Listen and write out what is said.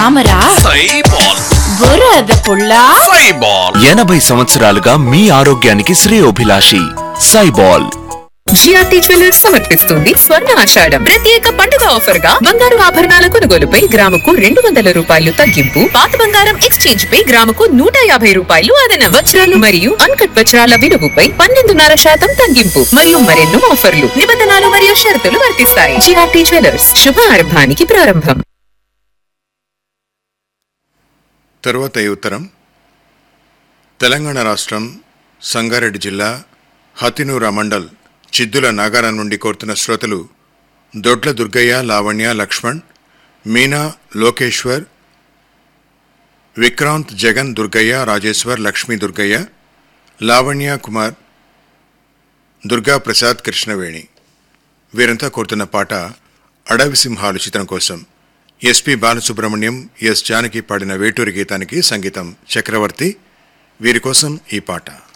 తామరా సైబాల్ బురద పుల్ల సైబాల్ ఎనభై సంవత్సరాలుగా మీ ఆరోగ్యానికి శ్రేయోభిలాషి సైబాల్ జిఆర్టీ జ్యువెలర్స్ సమర్పిస్తుంది స్వర్ణ ఆషాఢం ప్రత్యేక పండుగ ఆఫర్ గా బంగారు ఆభరణాల కొనుగోలుపై గ్రాముకు రెండు వందల రూపాయలు తగ్గింపు పాత బంగారం ఎక్స్చేంజ్ పై గ్రాముకు నూట యాభై రూపాయలు అదన వజ్రాలు మరియు అన్కట్ వజ్రాల విలువపై పన్నెండున్నర శాతం తగ్గింపు మరియు మరెన్నో ఆఫర్లు నిబంధనలు మరియు షరతులు వర్తిస్తాయి జిఆర్టీ జ్యువెలర్స్ శుభారంభానికి ప్రారంభం తరువాత ఈ ఉత్తరం తెలంగాణ రాష్ట్రం సంగారెడ్డి జిల్లా హతినూర మండల్ చిద్దుల నాగారం నుండి కోరుతున్న శ్రోతలు దొడ్ల దుర్గయ్య లావణ్య లక్ష్మణ్ మీనా లోకేశ్వర్ విక్రాంత్ జగన్ దుర్గయ్య రాజేశ్వర్ లక్ష్మీ దుర్గయ్య లావణ్య కుమార్ దుర్గా ప్రసాద్ కృష్ణవేణి వీరంతా కోరుతున్న పాట అడవి సింహాలు చిత్రం కోసం ఎస్పి బాలసుబ్రహ్మణ్యం ఎస్ జానకి పాడిన వేటూరి గీతానికి సంగీతం చక్రవర్తి వీరి కోసం ఈ పాట